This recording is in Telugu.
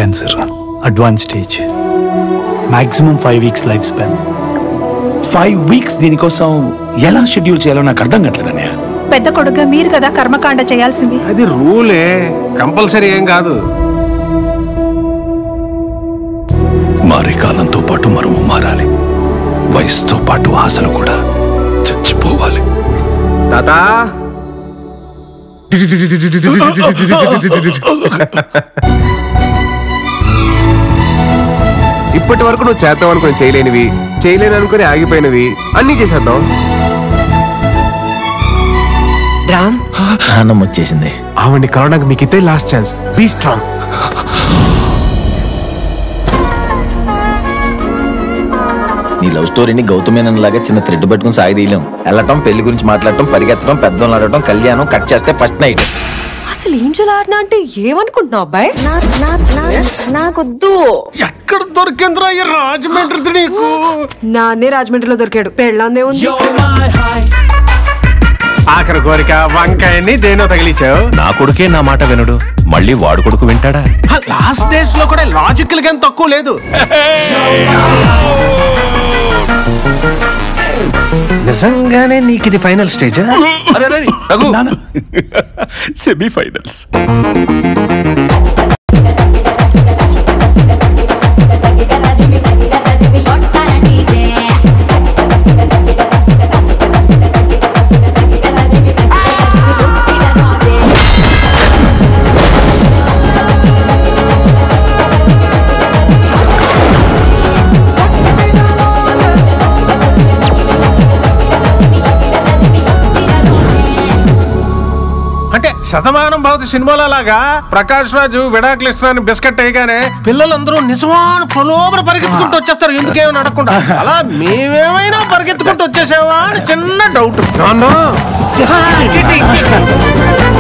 cancer advance stage maximum five weeks life span five weeks దీనికోసం ఎలా షెడ్యూల్ చేయాలో నాకు అర్థం కావట్లేదు అన్నయ్య పెద్ద కొడుకుగా మీరు కదా కర్మకాండ చేయాల్సింది అది రూలే కంపల్సరీ ఏం కాదు మారే కాలంతో పాటు మనము మారాలి వయసుతో పాటు ఆశలు కూడా చచ్చిపోవాలి తాతా ఇప్పటి వరకు నువ్వు చేద్దాం అనుకుని చేయలేనివి చేయలేని అనుకుని ఆగిపోయినవి అన్నీ చేసేద్దాం రామ్ నాన్నం వచ్చేసింది ఆవిడ్ని కలవడానికి మీకు ఇదే లాస్ట్ ఛాన్స్ బీ స్ట్రాంగ్ నీ లవ్ స్టోరీని గౌతమేనన్ లాగా చిన్న థ్రెడ్ పెట్టుకుని సాగదీయలేం వెళ్ళటం పెళ్లి గురించి మాట్లాడటం పరిగెత్తడం పెద్దలు ఆడటం కళ్యాణం కట్ చేస్తే ఫస్ట్ నైట్ అసలు ఏంజల్ ఆడినా అంటే ఏమనుకుంటున్నావు అబ్బాయి నాకొద్దు ఎక్కడ దొరికిందిరా ఈ రాజమండ్రి నీకు నాన్నే రాజమండ్రిలో దొరికాడు పెళ్ళందే ఉంది ఆఖరి కోరిక వంకాయని దేనో తగిలిచ్చావు నా కొడుకే నా మాట వినడు మళ్ళీ వాడు కొడుకు వింటాడా లాస్ట్ డేస్ లో కూడా లాజికల్ గా తక్కువ లేదు నిజంగానే నీకు ఇది ఫైనల్ స్టేజ్ సెమీఫైనల్స్ అంటే శతమానం భవతి సినిమాల లాగా ప్రకాష్ రాజు విడాకులు ఇస్తున్నాను బిస్కెట్ వేయగానే పిల్లలందరూ నిజమాన ప్రలోభన పరిగెత్తుకుంటూ వచ్చేస్తారు ఎందుకేమో అడగకుండా అలా మేమేమైనా పరిగెత్తుకుంటూ వచ్చేసావా అని చిన్న డౌట్